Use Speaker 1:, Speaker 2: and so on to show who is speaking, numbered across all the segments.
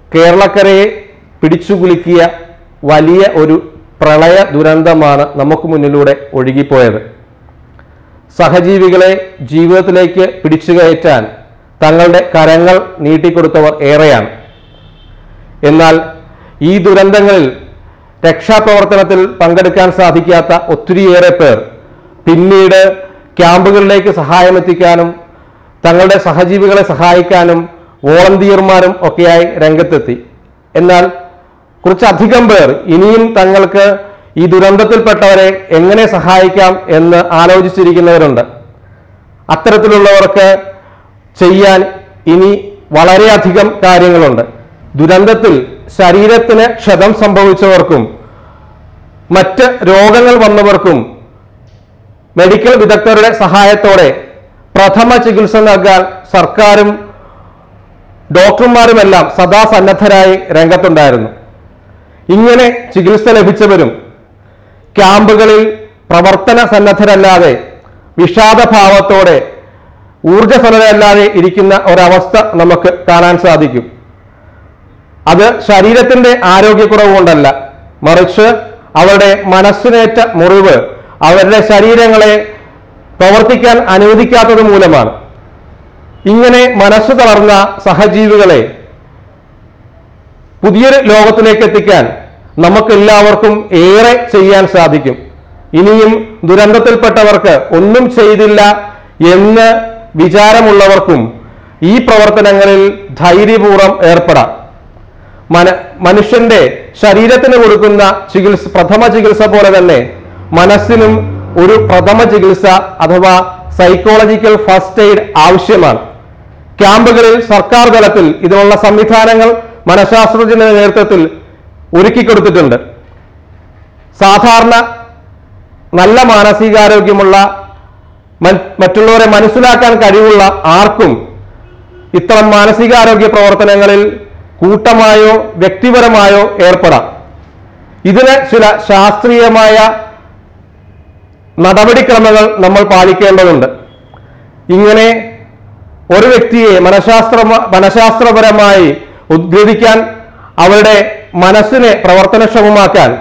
Speaker 1: കേരളക്കരയെ പിടിച്ചുകുലുക്കിയ വലിയ ഒരു പ്രളയ ദുരന്തമാണ് നമുക്ക് മുന്നിലൂടെ ഒഴുകിപ്പോയത് സഹജീവികളെ ജീവിതത്തിലേക്ക് പിടിച്ചു കയറ്റാൻ തങ്ങളുടെ കരങ്ങൾ നീട്ടിക്കൊടുത്തവർ ഏറെയാണ് എന്നാൽ ഈ ദുരന്തങ്ങളിൽ രക്ഷാപ്രവർത്തനത്തിൽ പങ്കെടുക്കാൻ സാധിക്കാത്ത ഒത്തിരിയേറെ പേർ പിന്നീട് ക്യാമ്പുകളിലേക്ക് സഹായമെത്തിക്കാനും തങ്ങളുടെ സഹജീവികളെ സഹായിക്കാനും വോളണ്ടിയർമാരും ഒക്കെയായി രംഗത്തെത്തി എന്നാൽ കുറച്ചധികം പേർ ഇനിയും തങ്ങൾക്ക് ഈ ദുരന്തത്തിൽപ്പെട്ടവരെ എങ്ങനെ സഹായിക്കാം എന്ന് ആലോചിച്ചിരിക്കുന്നവരുണ്ട് അത്തരത്തിലുള്ളവർക്ക് ചെയ്യാൻ ഇനി വളരെയധികം കാര്യങ്ങളുണ്ട് ദുരന്തത്തിൽ ശരീരത്തിന് ക്ഷതം സംഭവിച്ചവർക്കും മറ്റ് രോഗങ്ങൾ വന്നവർക്കും മെഡിക്കൽ വിദഗ്ധരുടെ സഹായത്തോടെ പ്രഥമ ചികിത്സ നൽകാൻ സർക്കാരും ഡോക്ടർമാരുമെല്ലാം സദാ സന്നദ്ധരായി രംഗത്തുണ്ടായിരുന്നു ഇങ്ങനെ ചികിത്സ ലഭിച്ചവരും ക്യാമ്പുകളിൽ പ്രവർത്തന സന്നദ്ധരല്ലാതെ വിഷാദഭാവത്തോടെ ഊർജ്ജസ്വലരല്ലാതെ ഇരിക്കുന്ന ഒരവസ്ഥ നമുക്ക് കാണാൻ സാധിക്കും അത് ശരീരത്തിന്റെ ആരോഗ്യക്കുറവ് കൊണ്ടല്ല മറിച്ച് അവരുടെ മനസ്സിനേറ്റ മുറിവ് അവരുടെ ശരീരങ്ങളെ പ്രവർത്തിക്കാൻ അനുവദിക്കാത്തത് മൂലമാണ് ഇങ്ങനെ മനസ്സ് തളർന്ന സഹജീവികളെ പുതിയൊരു ലോകത്തിലേക്ക് എത്തിക്കാൻ നമുക്കെല്ലാവർക്കും ഏറെ ചെയ്യാൻ സാധിക്കും ഇനിയും ദുരന്തത്തിൽപ്പെട്ടവർക്ക് ഒന്നും ചെയ്തില്ല എന്ന് വിചാരമുള്ളവർക്കും ഈ പ്രവർത്തനങ്ങളിൽ ധൈര്യപൂർവ്വം ഏർപ്പെടാം മന മനുഷ്യന്റെ ശരീരത്തിന് കൊടുക്കുന്ന ചികിത്സ പ്രഥമ ചികിത്സ പോലെ തന്നെ മനസ്സിനും ഒരു പ്രഥമ ചികിത്സ അഥവാ സൈക്കോളജിക്കൽ ഫസ്റ്റ് എയ്ഡ് ആവശ്യമാണ് ക്യാമ്പുകളിൽ സർക്കാർ തലത്തിൽ ഇതിനുള്ള സംവിധാനങ്ങൾ മനഃശാസ്ത്രജ്ഞന്റെ നേതൃത്വത്തിൽ ഒരുക്കിക്കൊടുത്തിട്ടുണ്ട് സാധാരണ നല്ല മാനസികാരോഗ്യമുള്ള മൻ- മറ്റുള്ളവരെ മനസ്സിലാക്കാൻ കഴിവുള്ള ആർക്കും ഇത്തരം മാനസികാരോഗ്യ പ്രവർത്തനങ്ങളിൽ കൂട്ടമായോ വ്യക്തിപരമായോ ഏർപ്പെടാം ഇതിന് ചില ശാസ്ത്രീയമായ നടപടിക്രമങ്ങൾ നമ്മൾ പാലിക്കേണ്ടതുണ്ട് ഇങ്ങനെ ഒരു വ്യക്തിയെ മനഃശാസ്ത്ര മനഃശാസ്ത്രപരമായി ഉദ്ഗ്രഥിക്കാൻ അവരുടെ മനസ്സിനെ പ്രവർത്തനക്ഷമമാക്കാൻ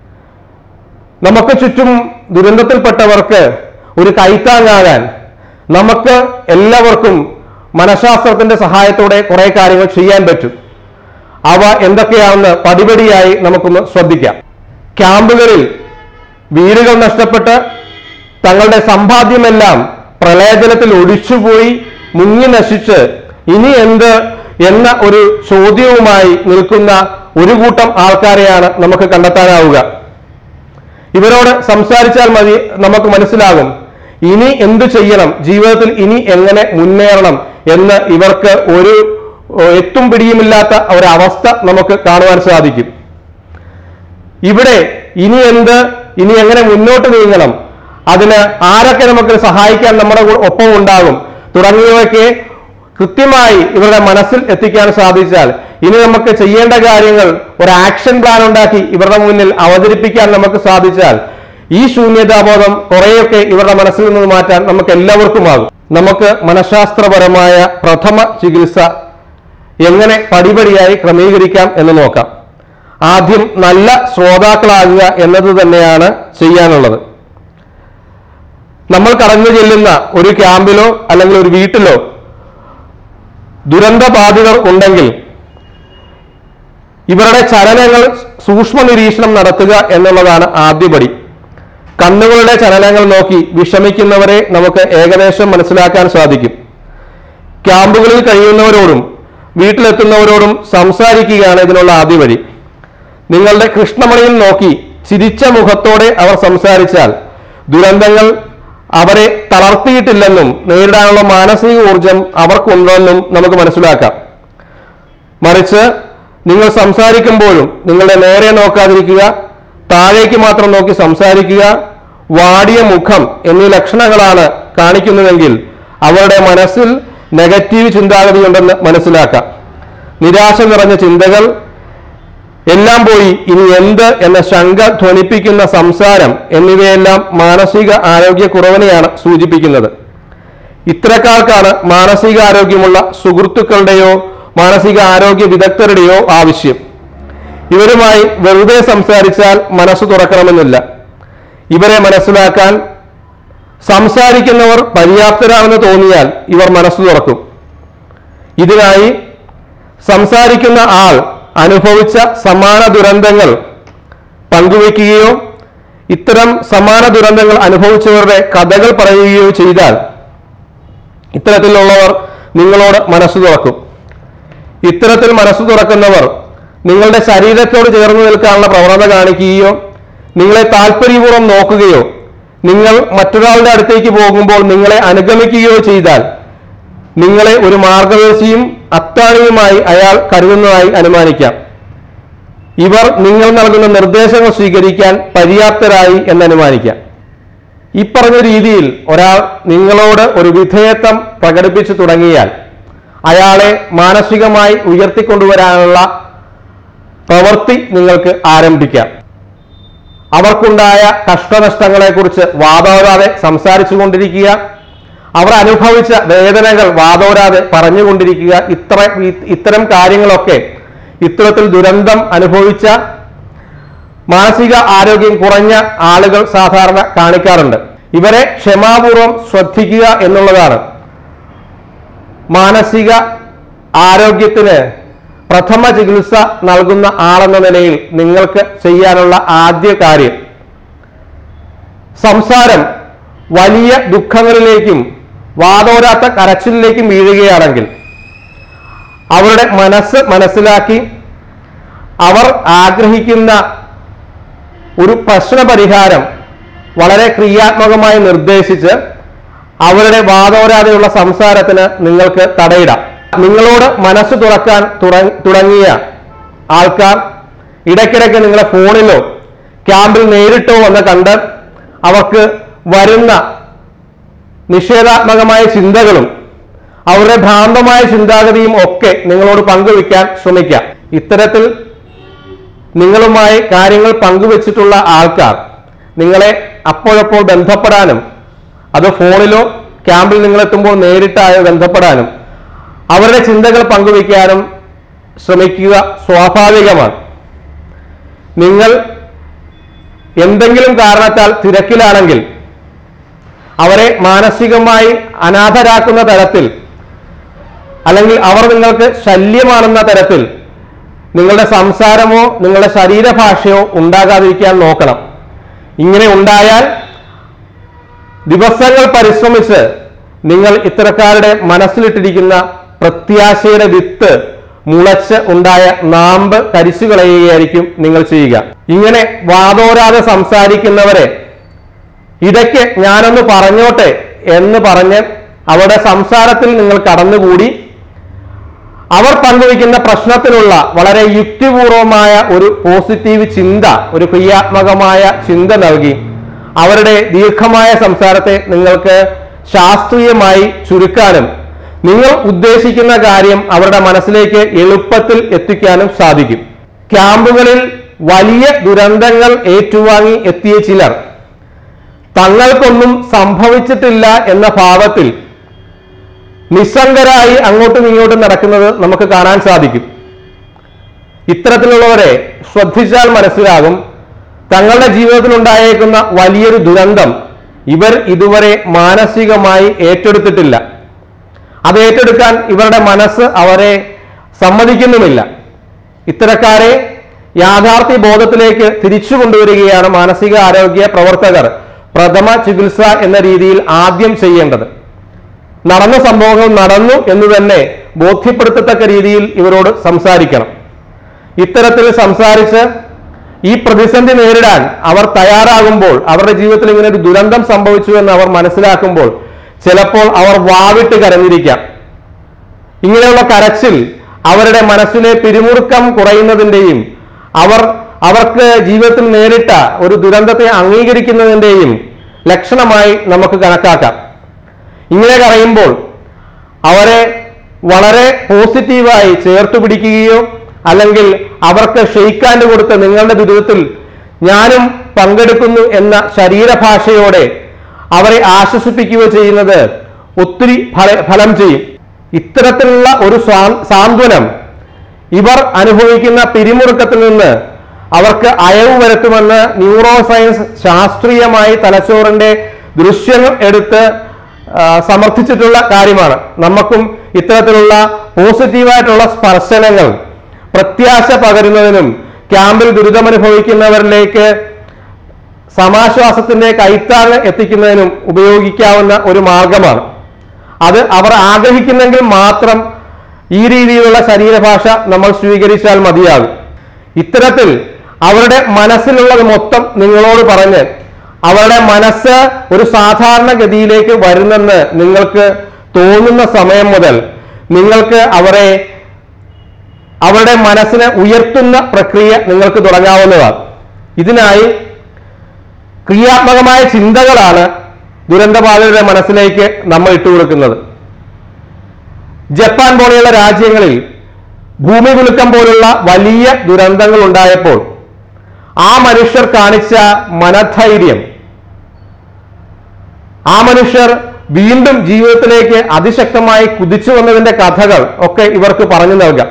Speaker 1: നമുക്ക് ചുറ്റും ദുരന്തത്തിൽപ്പെട്ടവർക്ക് ഒരു കൈത്താങ്ങാകാൻ നമുക്ക് എല്ലാവർക്കും മനഃശാസ്ത്രത്തിന്റെ സഹായത്തോടെ കുറെ കാര്യങ്ങൾ ചെയ്യാൻ പറ്റും അവ എന്തൊക്കെയാണെന്ന് പടിപടിയായി നമുക്കൊന്ന് ശ്രദ്ധിക്കാം ക്യാമ്പുകളിൽ വീടുകൾ നഷ്ടപ്പെട്ട് തങ്ങളുടെ സമ്പാദ്യമെല്ലാം പ്രളയജലത്തിൽ ഒഴിച്ചുപോയി മുങ്ങി നശിച്ച് ഇനി എന്ത് എന്ന ഒരു ചോദ്യവുമായി നിൽക്കുന്ന ഒരു കൂട്ടം ആൾക്കാരെയാണ് നമുക്ക് കണ്ടെത്താനാവുക ഇവരോട് സംസാരിച്ചാൽ മതി നമുക്ക് മനസ്സിലാകും ഇനി എന്തു ചെയ്യണം ജീവിതത്തിൽ ഇനി എങ്ങനെ മുന്നേറണം എന്ന് ഇവർക്ക് ഒരു ഏഹ്, എത്തും പിടിയുമില്ലാത്ത ഒരവസ്ഥ നമുക്ക് കാണുവാൻ സാധിക്കും ഇവിടെ ഇനി എന്ത് ഇനി എങ്ങനെ മുന്നോട്ട് നീങ്ങണം അതിന് ആരൊക്കെ നമുക്ക് സഹായിക്കാൻ നമ്മുടെ കൂ- ഒപ്പം ഉണ്ടാകും തുടങ്ങിയവയ്ക്ക് കൃത്യമായി ഇവരുടെ മനസ്സിൽ എത്തിക്കാൻ സാധിച്ചാൽ ഇനി നമുക്ക് ചെയ്യേണ്ട കാര്യങ്ങൾ ഒരു ആക്ഷൻ പ്ലാൻ ഉണ്ടാക്കി ഇവരുടെ മുന്നിൽ അവതരിപ്പിക്കാൻ നമുക്ക് സാധിച്ചാൽ ഈ ശൂന്യതാബോധം കുറേയൊക്കെ ഇവരുടെ മനസ്സിൽ നിന്ന് മാറ്റാൻ നമുക്ക് എല്ലാവർക്കുമാകും നമുക്ക് മനഃശാസ്ത്രപരമായ പ്രഥമ ചികിത്സ എങ്ങനെ പടിപടിയായി ക്രമീകരിക്കാം എന്ന് നോക്കാം ആദ്യം നല്ല ശ്രോതാക്കളാകുക എന്നത് തന്നെയാണ് ചെയ്യാനുള്ളത് നമ്മൾ കടന്നു ചെല്ലുന്ന ഒരു ക്യാമ്പിലോ അല്ലെങ്കിൽ ഒരു വീട്ടിലോ ദുരന്തബാധിതർ ഉണ്ടെങ്കിൽ ഇവരുടെ ചലനങ്ങൾ സൂക്ഷ്മ നിരീക്ഷണം നടത്തുക എന്നുള്ളതാണ് ആദ്യപടി കണ്ണുകളുടെ ചലനങ്ങൾ നോക്കി വിഷമിക്കുന്നവരെ നമുക്ക് ഏകദേശം മനസ്സിലാക്കാൻ സാധിക്കും ക്യാമ്പുകളിൽ കഴിയുന്നവരോടും വീട്ടിലെത്തുന്നവരോടും സംസാരിക്കുകയാണ് ഇതിനുള്ള ആദ്യ വഴി നിങ്ങളുടെ കൃഷ്ണമണിയിൽ നോക്കി ചിരിച്ച മുഖത്തോടെ അവർ സംസാരിച്ചാൽ ദുരന്തങ്ങൾ അവരെ തളർത്തിയിട്ടില്ലെന്നും നേരിടാനുള്ള മാനസിക ഊർജം അവർക്കുണ്ടെന്നും നമുക്ക് മനസ്സിലാക്കാം മറിച്ച് നിങ്ങൾ സംസാരിക്കുമ്പോഴും നിങ്ങളുടെ നേരെ നോക്കാതിരിക്കുക താഴേക്ക് മാത്രം നോക്കി സംസാരിക്കുക വാടിയ മുഖം എന്നീ ലക്ഷണങ്ങളാണ് കാണിക്കുന്നതെങ്കിൽ അവരുടെ മനസ്സിൽ നെഗറ്റീവ് ചിന്താഗതിയുണ്ടെന്ന് മനസ്സിലാക്കാം നിരാശ നിറഞ്ഞ ചിന്തകൾ എല്ലാം പോയി ഇനി എന്ത് എന്ന ശങ്ക ധ്വനിപ്പിക്കുന്ന സംസാരം എന്നിവയെല്ലാം മാനസിക ആരോഗ്യക്കുറവിനെയാണ് സൂചിപ്പിക്കുന്നത് ഇത്തരക്കാർക്കാണ് മാനസികാരോഗ്യമുള്ള സുഹൃത്തുക്കളുടെയോ മാനസിക ആരോഗ്യ വിദഗ്ധരുടെയോ ആവശ്യം ഇവരുമായി വെറുതെ സംസാരിച്ചാൽ മനസ്സ് തുറക്കണമെന്നില്ല ഇവരെ മനസ്സിലാക്കാൻ സംസാരിക്കുന്നവർ പര്യാപ്തരാണെന്ന് തോന്നിയാൽ ഇവർ മനസ്സ് തുറക്കും ഇതിനായി സംസാരിക്കുന്ന ആൾ അനുഭവിച്ച സമാന ദുരന്തങ്ങൾ പങ്കുവെക്കുകയോ ഇത്തരം സമാന ദുരന്തങ്ങൾ അനുഭവിച്ചവരുടെ കഥകൾ പറയുകയോ ചെയ്താൽ ഇത്തരത്തിലുള്ളവർ നിങ്ങളോട് മനസ്സ് തുറക്കും ഇത്തരത്തിൽ മനസ്സ് തുറക്കുന്നവർ നിങ്ങളുടെ ശരീരത്തോട് ചേർന്ന് നിൽക്കാനുള്ള പ്രവണത കാണിക്കുകയോ നിങ്ങളെ താല്പര്യപൂർവ്വം നോക്കുകയോ നിങ്ങൾ മറ്റൊരാളുടെ അടുത്തേക്ക് പോകുമ്പോൾ നിങ്ങളെ അനുഗമിക്കുകയോ ചെയ്താൽ നിങ്ങളെ ഒരു മാർഗദർശിയും അത്താണിയുമായി അയാൾ കരുതുന്നതായി അനുമാനിക്കാം ഇവർ നിങ്ങൾ നൽകുന്ന നിർദ്ദേശങ്ങൾ സ്വീകരിക്കാൻ പര്യാപ്തരായി എന്നനുമാനിക്കാം ഈ പറഞ്ഞ രീതിയിൽ ഒരാൾ നിങ്ങളോട് ഒരു വിധേയത്വം പ്രകടിപ്പിച്ചു തുടങ്ങിയാൽ അയാളെ മാനസികമായി ഉയർത്തിക്കൊണ്ടുവരാനുള്ള പ്രവൃത്തി നിങ്ങൾക്ക് ആരംഭിക്കാം അവർക്കുണ്ടായ കഷ്ടനഷ്ടങ്ങളെക്കുറിച്ച് വാദോരാതെ സംസാരിച്ചു കൊണ്ടിരിക്കുക അവർ അനുഭവിച്ച വേദനകൾ വാദോരാതെ പറഞ്ഞുകൊണ്ടിരിക്കുക ഇത്ര ഇത്തരം കാര്യങ്ങളൊക്കെ ഇത്തരത്തിൽ ദുരന്തം അനുഭവിച്ച മാനസിക ആരോഗ്യം കുറഞ്ഞ ആളുകൾ സാധാരണ കാണിക്കാറുണ്ട് ഇവരെ ക്ഷമാപൂർവം ശ്രദ്ധിക്കുക എന്നുള്ളതാണ് മാനസിക ആരോഗ്യത്തിന് പ്രഥമ ചികിത്സ നൽകുന്ന ആളെന്ന നിലയിൽ നിങ്ങൾക്ക് ചെയ്യാനുള്ള ആദ്യ കാര്യം സംസാരം വലിയ ദുഃഖങ്ങളിലേക്കും വാതോരാത്ത കരച്ചിലിലേക്കും വീഴുകയാണെങ്കിൽ അവരുടെ മനസ്സ് മനസ്സിലാക്കി അവർ ആഗ്രഹിക്കുന്ന ഒരു പ്രശ്ന പരിഹാരം വളരെ ക്രിയാത്മകമായി നിർദ്ദേശിച്ച് അവരുടെ വാദോരാതെയുള്ള സംസാരത്തിന് നിങ്ങൾക്ക് തടയിടാം നിങ്ങളോട് മനസ്സ് തുറക്കാൻ തുട- തുടങ്ങിയ ആൾക്കാർ ഇടയ്ക്കിടയ്ക്ക് നിങ്ങളെ ഫോണിലോ ക്യാമ്പിൽ നേരിട്ടോ എന്ന് കണ്ട് അവർക്ക് വരുന്ന നിഷേധാത്മകമായ ചിന്തകളും അവരുടെ ഭ്രാന്തമായ ചിന്താഗതിയും ഒക്കെ നിങ്ങളോട് പങ്കുവെക്കാൻ ശ്രമിക്കാം ഇത്തരത്തിൽ നിങ്ങളുമായി കാര്യങ്ങൾ പങ്കുവെച്ചിട്ടുള്ള ആൾക്കാർ നിങ്ങളെ അപ്പോഴപ്പോൾ ബന്ധപ്പെടാനും അത് ഫോണിലോ ക്യാമ്പിൽ നിങ്ങൾ എത്തുമ്പോൾ നേരിട്ടായോ ബന്ധപ്പെടാനും അവരുടെ ചിന്തകൾ പങ്കുവയ്ക്കാനും ശ്രമിക്കുക സ്വാഭാവികമാണ് നിങ്ങൾ എന്തെങ്കിലും കാരണത്താൽ തിരക്കിലാണെങ്കിൽ അവരെ മാനസികമായി അനാഥരാക്കുന്ന തരത്തിൽ അല്ലെങ്കിൽ അവർ നിങ്ങൾക്ക് ശല്യമാണെന്ന തരത്തിൽ നിങ്ങളുടെ സംസാരമോ നിങ്ങളുടെ ശരീരഭാഷയോ ഉണ്ടാകാതിരിക്കാൻ നോക്കണം ഇങ്ങനെ ഉണ്ടായാൽ ദിവസങ്ങൾ പരിശ്രമിച്ച് നിങ്ങൾ ഇത്തരക്കാരുടെ മനസ്സിലിട്ടിരിക്കുന്ന പ്രത്യാശയുടെ വിത്ത് മുളച്ച് ഉണ്ടായ നാമ്പ് കരിച്ചു കളയുകയായിരിക്കും നിങ്ങൾ ചെയ്യുക ഇങ്ങനെ വാദോരാതെ സംസാരിക്കുന്നവരെ ഇടയ്ക്ക് ഞാനൊന്ന് പറഞ്ഞോട്ടെ എന്ന് പറഞ്ഞ് അവരുടെ സംസാരത്തിൽ നിങ്ങൾ കടന്നുകൂടി അവർ പങ്കുവയ്ക്കുന്ന പ്രശ്നത്തിനുള്ള വളരെ യുക്തിപൂർവമായ ഒരു പോസിറ്റീവ് ചിന്ത ഒരു ക്രിയാത്മകമായ ചിന്ത നൽകി അവരുടെ ദീർഘമായ സംസാരത്തെ നിങ്ങൾക്ക് ശാസ്ത്രീയമായി ചുരുക്കാനും നിങ്ങൾ ഉദ്ദേശിക്കുന്ന കാര്യം അവരുടെ മനസ്സിലേക്ക് എളുപ്പത്തിൽ എത്തിക്കാനും സാധിക്കും ക്യാമ്പുകളിൽ വലിയ ദുരന്തങ്ങൾ ഏറ്റുവാങ്ങി എത്തിയ ചിലർ തങ്ങൾക്കൊന്നും സംഭവിച്ചിട്ടില്ല എന്ന ഭാവത്തിൽ നിസ്സംഗരായി അങ്ങോട്ടും ഇങ്ങോട്ടും നടക്കുന്നത് നമുക്ക് കാണാൻ സാധിക്കും ഇത്തരത്തിലുള്ളവരെ ശ്രദ്ധിച്ചാൽ മനസ്സിലാകും തങ്ങളുടെ ജീവിതത്തിൽ ഉണ്ടായേക്കുന്ന വലിയൊരു ദുരന്തം ഇവർ ഇതുവരെ മാനസികമായി ഏറ്റെടുത്തിട്ടില്ല അത് ഏറ്റെടുക്കാൻ ഇവരുടെ മനസ്സ് അവരെ സമ്മതിക്കുന്നുമില്ല ഇത്തരക്കാരെ യാഥാർത്ഥ്യ ബോധത്തിലേക്ക് തിരിച്ചു കൊണ്ടുവരികയാണ് മാനസിക ആരോഗ്യ പ്രവർത്തകർ പ്രഥമ ചികിത്സ എന്ന രീതിയിൽ ആദ്യം ചെയ്യേണ്ടത് നടന്ന സംഭവങ്ങൾ നടന്നു എന്ന് തന്നെ ബോധ്യപ്പെടുത്തത്തക്ക രീതിയിൽ ഇവരോട് സംസാരിക്കണം ഇത്തരത്തിൽ സംസാരിച്ച് ഈ പ്രതിസന്ധി നേരിടാൻ അവർ തയ്യാറാകുമ്പോൾ അവരുടെ ജീവിതത്തിൽ ഇങ്ങനെ ഒരു ദുരന്തം സംഭവിച്ചു എന്ന് അവർ മനസ്സിലാക്കുമ്പോൾ ചിലപ്പോൾ അവർ വാവിട്ട് കരഞ്ഞിരിക്കാം ഇങ്ങനെയുള്ള കരച്ചിൽ അവരുടെ മനസ്സിലെ പിരിമുറുക്കം കുറയുന്നതിൻ്റെയും അവർ അവർക്ക് ജീവിതത്തിൽ നേരിട്ട ഒരു ദുരന്തത്തെ അംഗീകരിക്കുന്നതിൻ്റെയും ലക്ഷണമായി നമുക്ക് കണക്കാക്കാം ഇങ്ങനെ കരയുമ്പോൾ അവരെ വളരെ പോസിറ്റീവായി ചേർത്ത് പിടിക്കുകയോ അല്ലെങ്കിൽ അവർക്ക് ഷെയ്ക്കാൻഡ് കൊടുത്ത് നിങ്ങളുടെ ദുരിതത്തിൽ ഞാനും പങ്കെടുക്കുന്നു എന്ന ശരീരഭാഷയോടെ അവരെ ആശ്വസിപ്പിക്കുകയോ ചെയ്യുന്നത് ഒത്തിരി ഫല ഫലം ചെയ്യും ഇത്തരത്തിലുള്ള ഒരു സ്വാ- സാന്ത്വനം ഇവർ അനുഭവിക്കുന്ന പിരിമുറുക്കത്തിൽ നിന്ന് അവർക്ക് അയവ് വരുത്തുമെന്ന് ന്യൂറോ സയൻസ് ശാസ്ത്രീയമായി തലച്ചോറിന്റെ ദൃശ്യങ്ങൾ എടുത്ത് ആ, സമർത്ഥിച്ചിട്ടുള്ള കാര്യമാണ് നമുക്കും ഇത്തരത്തിലുള്ള പോസിറ്റീവായിട്ടുള്ള സ്പർശനങ്ങൾ പ്രത്യാശ പകരുന്നതിനും ക്യാമ്പിൽ ദുരിതമനുഭവിക്കുന്നവരിലേക്ക് സമാശ്വാസത്തിന്റെ കൈത്താങ് എത്തിക്കുന്നതിനും ഉപയോഗിക്കാവുന്ന ഒരു മാർഗമാണ് അത് അവർ ആഗ്രഹിക്കുന്നെങ്കിൽ മാത്രം ഈ രീതിയിലുള്ള ശരീരഭാഷ നമ്മൾ സ്വീകരിച്ചാൽ മതിയാകും ഇത്തരത്തിൽ അവരുടെ മനസ്സിലുള്ളത് മൊത്തം നിങ്ങളോട് പറഞ്ഞ് അവരുടെ മനസ്സ് ഒരു സാധാരണഗതിയിലേക്ക് വരുന്നെന്ന് നിങ്ങൾക്ക് തോന്നുന്ന സമയം മുതൽ നിങ്ങൾക്ക് അവരെ അവരുടെ മനസ്സിനെ ഉയർത്തുന്ന പ്രക്രിയ നിങ്ങൾക്ക് തുടങ്ങാവുന്നതാണ് ഇതിനായി ക്രിയാത്മകമായ ചിന്തകളാണ് ദുരന്തബാധിതരുടെ മനസ്സിലേക്ക് നമ്മൾ ഇട്ടുകൊടുക്കുന്നത് ജപ്പാൻ പോലെയുള്ള രാജ്യങ്ങളിൽ ഭൂമി കുലുക്കം പോലുള്ള വലിയ ദുരന്തങ്ങൾ ഉണ്ടായപ്പോൾ ആ മനുഷ്യർ കാണിച്ച മനധൈര്യം ആ മനുഷ്യർ വീണ്ടും ജീവിതത്തിലേക്ക് അതിശക്തമായി കുതിച്ചു വന്നതിന്റെ കഥകൾ ഒക്കെ ഇവർക്ക് പറഞ്ഞു നൽകാം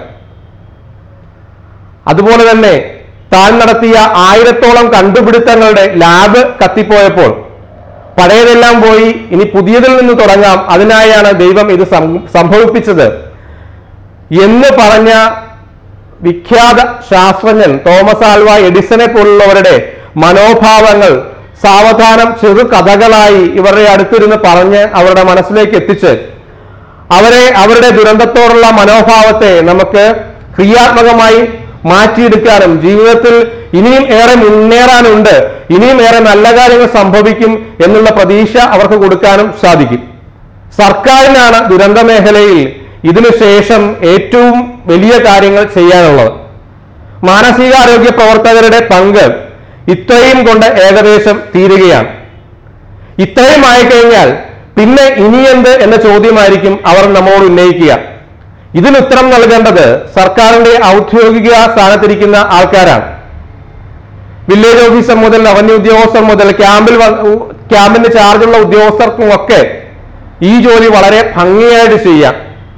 Speaker 1: അതുപോലെ തന്നെ താൻ നടത്തിയ ആയിരത്തോളം കണ്ടുപിടുത്തങ്ങളുടെ ലാബ് കത്തിപ്പോയപ്പോൾ പഴയതെല്ലാം പോയി ഇനി പുതിയതിൽ നിന്ന് തുടങ്ങാം അതിനായാണ് ദൈവം ഇത് സം- സംഭവിപ്പിച്ചത് എന്ന് പറഞ്ഞ വിഖ്യാത ശാസ്ത്രജ്ഞൻ തോമസ് ആൽവ എഡിസനെ പോലുള്ളവരുടെ മനോഭാവങ്ങൾ സാവധാനം ചെറു കഥകളായി ഇവരുടെ അടുത്തിരുന്ന് പറഞ്ഞ് അവരുടെ മനസ്സിലേക്ക് എത്തിച്ച് അവരെ അവരുടെ ദുരന്തത്തോടുള്ള മനോഭാവത്തെ നമുക്ക് ക്രിയാത്മകമായി മാറ്റിയെടുക്കാനും ജീവിതത്തിൽ ഇനിയും ഏറെ മുന്നേറാനുണ്ട് ഇനിയും ഏറെ നല്ല കാര്യങ്ങൾ സംഭവിക്കും എന്നുള്ള പ്രതീക്ഷ അവർക്ക് കൊടുക്കാനും സാധിക്കും സർക്കാരിനാണ് ദുരന്ത മേഖലയിൽ ഇതിനുശേഷം ഏറ്റവും വലിയ കാര്യങ്ങൾ ചെയ്യാനുള്ളത് മാനസികാരോഗ്യ പ്രവർത്തകരുടെ പങ്ക് ഇത്രയും കൊണ്ട് ഏകദേശം തീരുകയാണ് ഇത്രയും ആയിക്കഴിഞ്ഞാൽ പിന്നെ ഇനിയെന്ത് എന്ന ചോദ്യമായിരിക്കും അവർ നമ്മോട് ഉന്നയിക്കുക ഇതിന് ഉത്തരം നൽകേണ്ടത് സർക്കാരിന്റെ ഔദ്യോഗിക സ്ഥാനത്തിരിക്കുന്ന ആൾക്കാരാണ് വില്ലേജ് ഓഫീസർ മുതൽ റവന്യൂ ഉദ്യോഗസ്ഥർ മുതൽ ക്യാമ്പിൽ വ- ഉ- ക്യാമ്പിന്റെ ചാർജുള്ള ഉദ്യോഗസ്ഥർക്കും ഒക്കെ ഈ ജോലി വളരെ ഭംഗിയായിട്ട് ചെയ്യാം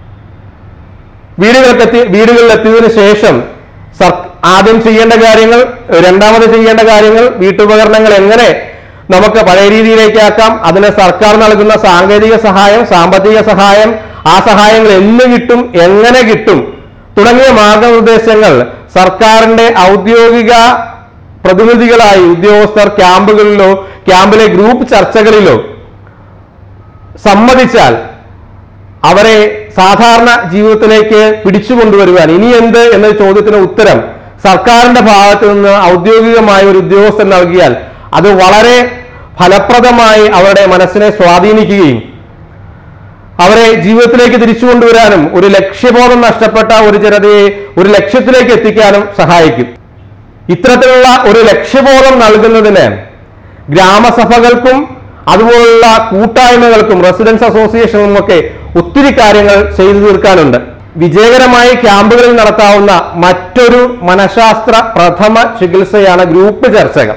Speaker 1: വീടുകളിലെത്തി വീടുകളിലെത്തിയതിനു ശേഷം സർ ആദ്യം ചെയ്യേണ്ട കാര്യങ്ങൾ രണ്ടാമത് ചെയ്യേണ്ട കാര്യങ്ങൾ വീട്ടുപകരണങ്ങൾ എങ്ങനെ നമുക്ക് പഴയ രീതിയിലേക്ക് ആക്കാം അതിന് സർക്കാർ നൽകുന്ന സാങ്കേതിക സഹായം സാമ്പത്തിക സഹായം ആ സഹായങ്ങൾ എന്ന് കിട്ടും എങ്ങനെ കിട്ടും തുടങ്ങിയ മാർഗനിർദ്ദേശങ്ങൾ സർക്കാരിന്റെ ഔദ്യോഗിക പ്രതിനിധികളായി ഉദ്യോഗസ്ഥർ ക്യാമ്പുകളിലോ ക്യാമ്പിലെ ഗ്രൂപ്പ് ചർച്ചകളിലോ സമ്മതിച്ചാൽ അവരെ സാധാരണ ജീവിതത്തിലേക്ക് പിടിച്ചു കൊണ്ടുവരുവാൻ ഇനി എന്ത് എന്ന ചോദ്യത്തിന് ഉത്തരം സർക്കാരിന്റെ ഭാഗത്ത് നിന്ന് ഔദ്യോഗികമായ ഒരു ഉദ്യോഗസ്ഥൻ നൽകിയാൽ അത് വളരെ ഫലപ്രദമായി അവരുടെ മനസ്സിനെ സ്വാധീനിക്കുകയും അവരെ ജീവിതത്തിലേക്ക് തിരിച്ചു കൊണ്ടുവരാനും ഒരു ലക്ഷ്യബോധം നഷ്ടപ്പെട്ട ഒരു ജനതയെ ഒരു ലക്ഷ്യത്തിലേക്ക് എത്തിക്കാനും സഹായിക്കും ഇത്തരത്തിലുള്ള ഒരു ലക്ഷ്യബോധം നൽകുന്നതിന് ഗ്രാമസഭകൾക്കും അതുപോലുള്ള കൂട്ടായ്മകൾക്കും റെസിഡൻസ് അസോസിയേഷനും ഒക്കെ ഒത്തിരി കാര്യങ്ങൾ ചെയ്തു തീർക്കാനുണ്ട് വിജയകരമായി ക്യാമ്പുകളിൽ നടത്താവുന്ന മറ്റൊരു മനഃശാസ്ത്ര പ്രഥമ ചികിത്സയാണ് ഗ്രൂപ്പ് ചർച്ചകൾ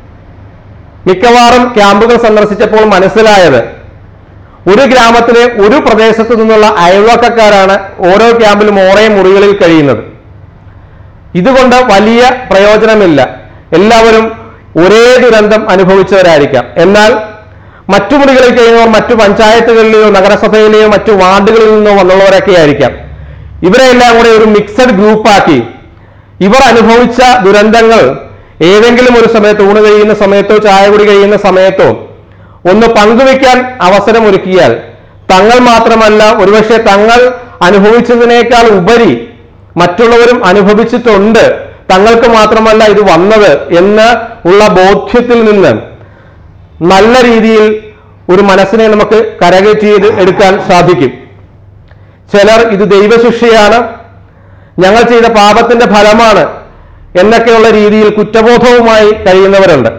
Speaker 1: മിക്കവാറും ക്യാമ്പുകൾ സന്ദർശിച്ചപ്പോൾ മനസ്സിലായത് ഒരു ഗ്രാമത്തിലെ ഒരു പ്രദേശത്തു നിന്നുള്ള അയൽവക്കക്കാരാണ് ഓരോ ക്യാമ്പിലും ഓരോ മുറികളിൽ കഴിയുന്നത് ഇതുകൊണ്ട് വലിയ പ്രയോജനമില്ല എല്ലാവരും ഒരേ ദുരന്തം അനുഭവിച്ചവരായിരിക്കാം എന്നാൽ മറ്റു മുറികളിൽ കഴിയുന്നവർ മറ്റു പഞ്ചായത്തുകളിലെയോ നഗരസഭയിലെയോ മറ്റു വാർഡുകളിൽ നിന്നോ വന്നുള്ളവരൊക്കെ ആയിരിക്കാം ഇവരെല്ലാം കൂടെ ഒരു മിക്സഡ് ഗ്രൂപ്പാക്കി ഇവർ അനുഭവിച്ച ദുരന്തങ്ങൾ ഏതെങ്കിലും ഒരു സമയത്ത് ഊണ് കഴിയുന്ന സമയത്തോ ചായ കുടി കഴിയുന്ന സമയത്തോ ഒന്ന് പങ്കുവെക്കാൻ അവസരം ഒരുക്കിയാൽ തങ്ങൾ മാത്രമല്ല ഒരുപക്ഷെ തങ്ങൾ അനുഭവിച്ചതിനേക്കാൾ ഉപരി മറ്റുള്ളവരും അനുഭവിച്ചിട്ടുണ്ട് തങ്ങൾക്ക് മാത്രമല്ല ഇത് വന്നത് എന്ന് ഉള്ള ബോധ്യത്തിൽ നിന്ന് നല്ല രീതിയിൽ ഒരു മനസ്സിനെ നമുക്ക് കരകയറ്റി ചെയ്ത് എടുക്കാൻ സാധിക്കും ചിലർ ഇത് ദൈവശിക്ഷയാണ് ഞങ്ങൾ ചെയ്ത പാപത്തിന്റെ ഫലമാണ് എന്നൊക്കെയുള്ള രീതിയിൽ കുറ്റബോധവുമായി കഴിയുന്നവരുണ്ട്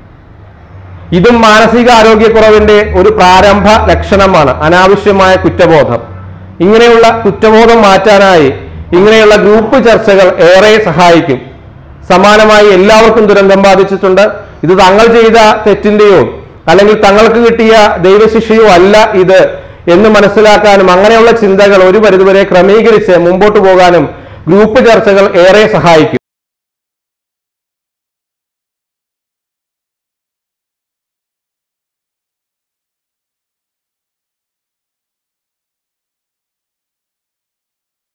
Speaker 1: ഇതും മാനസിക ആരോഗ്യക്കുറവിന്റെ ഒരു പ്രാരംഭ ലക്ഷണമാണ് അനാവശ്യമായ കുറ്റബോധം ഇങ്ങനെയുള്ള കുറ്റബോധം മാറ്റാനായി ഇങ്ങനെയുള്ള ഗ്രൂപ്പ് ചർച്ചകൾ ഏറെ സഹായിക്കും സമാനമായി എല്ലാവർക്കും ദുരന്തം ബാധിച്ചിട്ടുണ്ട് ഇത് തങ്ങൾ ചെയ്ത തെറ്റിന്റെയോ അല്ലെങ്കിൽ തങ്ങൾക്ക് കിട്ടിയ ദൈവശിക്ഷയോ അല്ല ഇത് എന്ന് മനസ്സിലാക്കാനും അങ്ങനെയുള്ള ചിന്തകൾ ഒരു പരിധിവരെ ക്രമീകരിച്ച് മുമ്പോട്ട് പോകാനും ഗ്രൂപ്പ് ചർച്ചകൾ ഏറെ സഹായിക്കും